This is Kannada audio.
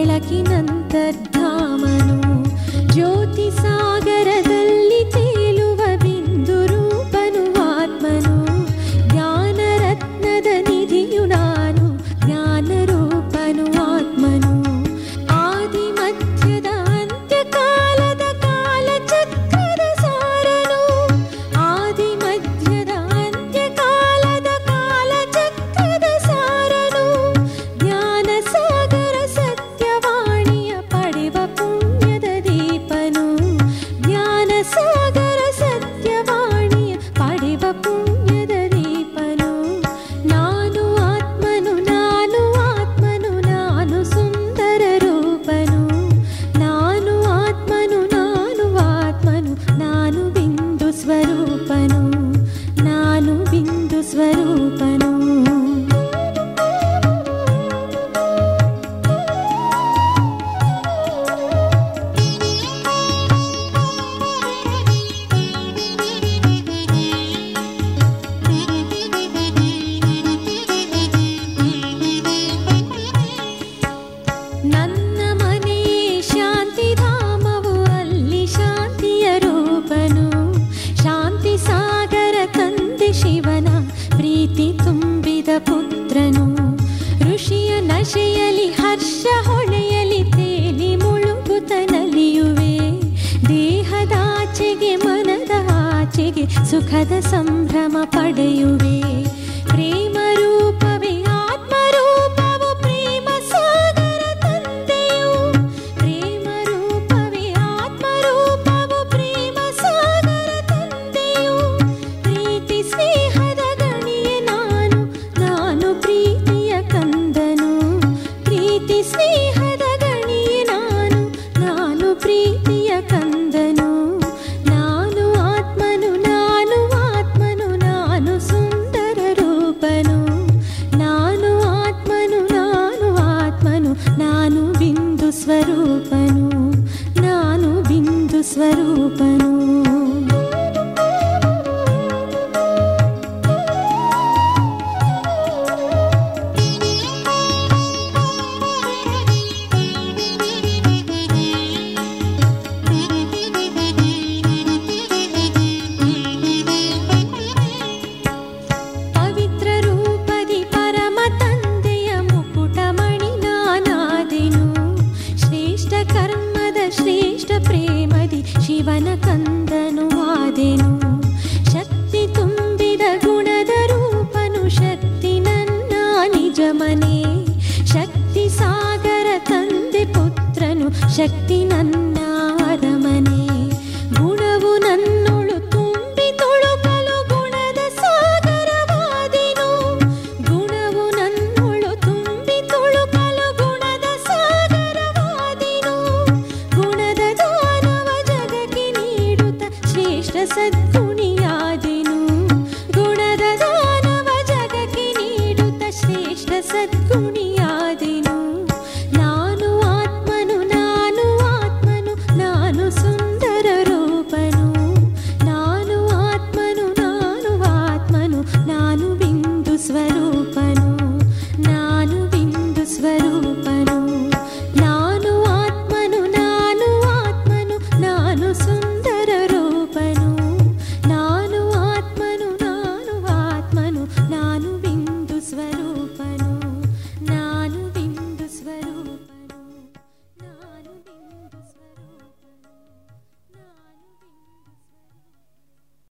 ಬೆಳಕಿನಂತರ್ಧಾಮನು ಜ್ಯೋತಿ ಸಾಗರದಲ್ಲಿ ತೇಲುವ ಬಿಂದು ರೂಪನು ಆತ್ಮನು ಜ್ಞಾನ ರತ್ನದ ನಿಧಿಯು ನಾನು ಜ್ಞಾನ ರೂಪನು ಆತ್ಮನು ಆದಿ ಮಧ್ಯದ ಅಂತ್ಯಕಾಲದ ಕಾಲಚಕ್ರದ ಸಾರನು ಆದಿ ಮಧ್ಯದ ಅಂತ್ಯಕಾಲದ ಕಾಲಚಕ್ರದ ಸಾರನು ಜ್ಞಾನ ಸಾಗರ ಸತ್ಯವಾಣಿಯ ಪಡೆವ ಪುಣ್ಯದ ದೀಪನು ಜ್ಞಾನ ಸಾಗರ ಸತ್ಯವಾಣಿಯ ಪಡೆವ ಪುಣ್ಯದ ದೀಪನು ನಾನು ಆತ್ಮನು ನಾನು ಆತ್ಮನು ನಾನು ಸುಂದರ ರೂಪನು ನಾನು ಆತ್ಮನು ನಾನು ಆತ್ಮನು ನಾನು ಬಿಂದು ಸ್ವರೂಪನು ನಾನು ಬಿಂದು ಸ್ವರೂಪನು ನನ್ನ ಮನೆಯೇ ಶಾಂತಿಧಾಮವು ಅಲ್ಲಿ ಶಾಂತಿಯ ರೂಪನು ಶಾಂತಿ ಸಾಗರ ತಂದೆ ಶಿವನ ಪ್ರೀತಿ ತುಂಬಿದ ಪುತ್ರನು ಋಷಿಯ ನಶೆಯಲಿ ಹರ್ಷ ಹೊಳೆಯಲಿ ತೇಲಿ ಮುಳುಗುತ್ತ ನಲಿಯುವೆ ದೇಹದಾಚೆಗೆ ಮನದ ಆಚೆಗೆ ಸುಖದ ಸಂಭ್ರಮ ಪಡೆಯುವೆ ಪ್ರೇಮ ರೂಪವೇ ಆತ್ಮರೂಪವು ಪ್ರೇಮ ಸಾಗರ ತಂದೆಯು ಪ್ರೇಮ ರೂಪವೇ ಆತ್ಮರೂಪವು ಪ್ರೇಮ ಸಾಗರ ತಂದೆಯು ಪ್ರೀತಿ ಸ್ನೇಹದ ಗಣಿಯೇ ನಾನು ನಾನು ಪ್ರೀತಿಯ ಕಂದನು ಪ್ರೀತಿ ಸ್ನೇಹದ ಗಣಿಯೇ ನಾನು ನಾನು ಪ್ರೀತಿಯ ಕಂದನು ನಾನು ಆತ್ಮನು ನಾನು ಆತ್ಮನು ನಾನು ಸುಂದರ ರೂಪನು ನಾನು ಆತ್ಮನು ನಾನು ಆತ್ಮನು ನಾನು ಬಿಂದು ಸ್ವರೂಪನು ನಾನು ಬಿಂದು ಸ್ವರೂಪನು ಪವಿತ್ರ ರೂಪದಿ ಪರಮ ತಂದೆಯ ಮುಕುಟಮಣಿ ನಾನಾದೆನು ಶ್ರೇಷ್ಠ ಕರ್ಮದ ಶ್ರೇಷ್ಠ ಪ್ರೇಮದಿ ಶಿವನ ಕಂದನು ಆದೆನು ಶಕ್ತಿ ತುಂಬಿದ ಗುಣದ ರೂಪನು ಶಕ್ತಿ ನನ್ನ ನಿಜ ಮನೆ ಶಕ್ತಿ ಸಾಗರ ತಂದೆ ಪುತ್ರನು ಶಕ್ತಿ ನನ್ನ